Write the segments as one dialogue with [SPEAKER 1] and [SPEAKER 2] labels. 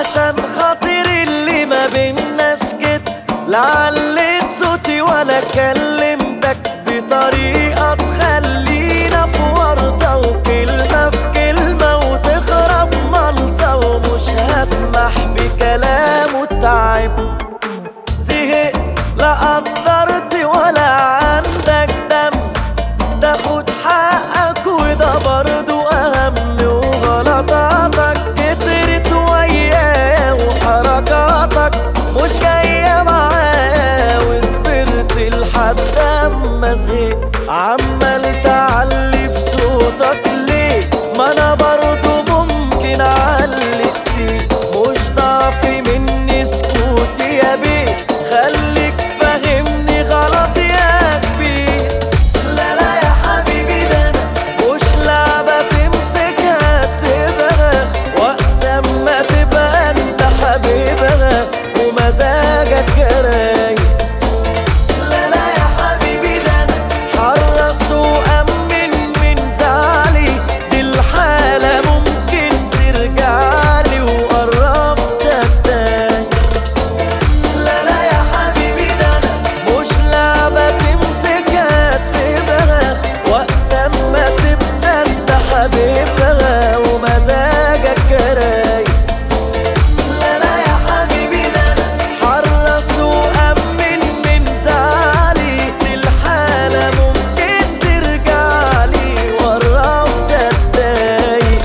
[SPEAKER 1] علشان خاطر اللي ما بينا سكت لعلت صوتي ولا كلمتك بطريقة تخلينا في ورطة وكلمة في كلمة وتخرب ملطة ومش هسمح بكلامه تعب زهقت لا قدرت ولا عندك دم تاخد حقك وده برضو أهم وغلطاتك كترت وياه وحركاتك مش جاية معاه وصبرت لحد أما زهقت عمال تعلي في صوتك ليه ما أنا برضو ممكن أعلي كتير مش ضعف مني سكوتي يا بيه خليك فاهمني غلط يا كبير لا لا يا حبيبي ده انا مش لعبة تمسكها تسيبها وقت اما تبقى انت حبيبها ومزاجك رايق لا لا يا حبيبي ده انا حرص وامن من زعلي دي الحالة ممكن ترجعلي وقربت اتاني لا لا يا حبيبي ده انا مش لعبة تمسكها تسيبها وقت اما تبقى انت حبيبها ومزاجك رايق لا لا يا حبيبي ده انا حرص وامن من زعلي دي الحالة ممكن ترجعلي وقربت اتضايق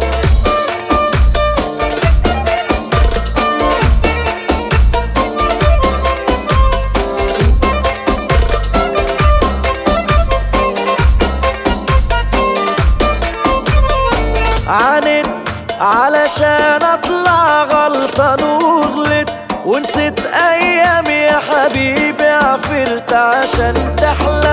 [SPEAKER 1] عانيت علشان اطلع غلطان وغلط ونسيت ايام يا حبيبي عفرت عشان تحلى